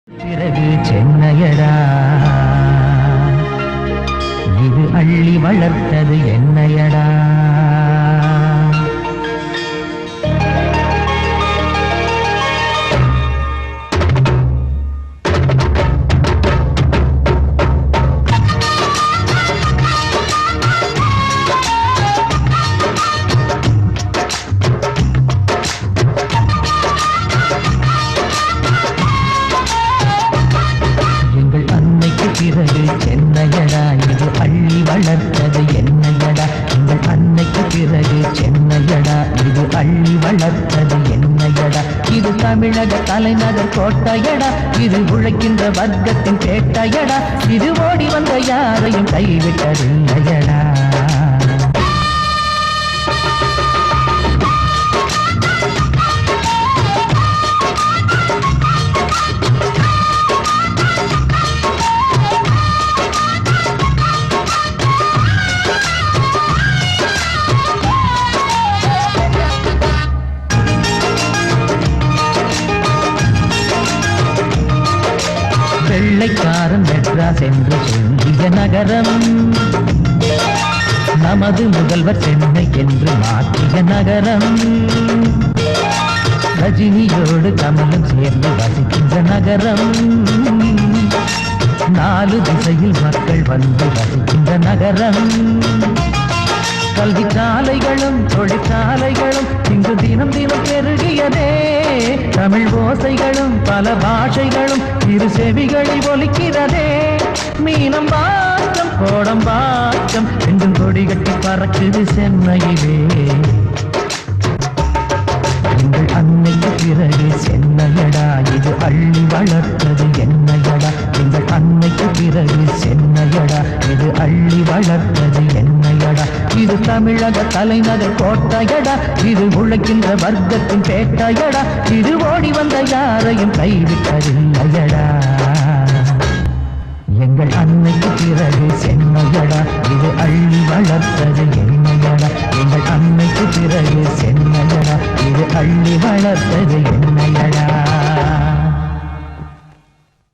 பிறகு சென்னையடா இது அள்ளி வளர்த்தது என்னையடா எங்கள் அன்னைக்கு பிறகு சென்னையடா இது அள்ளி வளர்த்தது என்னையடா எங்கள் அன்னைக்கு பிறகு சென்னையடா இது அள்ளி வளர்த்தது என்னையடா இது தமிழக தலைநகர் கோட்டையடா இது உழைக்கின்ற வர்க்கத்தின் பேட்டையடா இது ஓடி வந்த யாரையும் கைவிட்டதில்லையடா வெள்ளைக்காரன் மெட்ராஸ் என்று சொல்லிய நகரம் நமது முதல்வர் சென்னை என்று மாற்றிய நகரம் ரஜினியோடு கமலும் சேர்ந்து வசிக்கின்ற நகரம் நாலு திசையில் மக்கள் வந்து வசிக்கின்ற நகரம் கல்வி சாலைகளும் தொழிற்சாலைகளும் இங்கு தினம் தினம் பெருகியதே தமிழ் ஓசைகளும் பல பாஷைகளும் இரு செவிகளில் ஒலிக்கிறதே மீனம் பாக்கம் கோடம் பாக்கம் எங்கும் கொடி கட்டி பறக்குது சென்னையிலே எங்கள் அன்னைக்கு பிறகு சென்னையடா இது அள்ளி வளர்த்தது என்னையடா எங்கள் அன்னைக்கு பிறகு சென்னையடா இது அள்ளி வளர்த்தது என்னையடா இது தமிழக தலைநகர் கோட்டையடா இது உழைக்கின்ற வர்க்கத்தின் பேட்டையடா இது ஓடி வந்த யாரையும் கைவிட்டதில்லையடா எங்கள் அன்னைக்கு பிறகு சென்னையடா இது அள்ளி வளர்த்தது என்னையடா எங்கள் அன்னைக்கு பிறகு சென்னையடா இது அள்ளி வளர்த்தது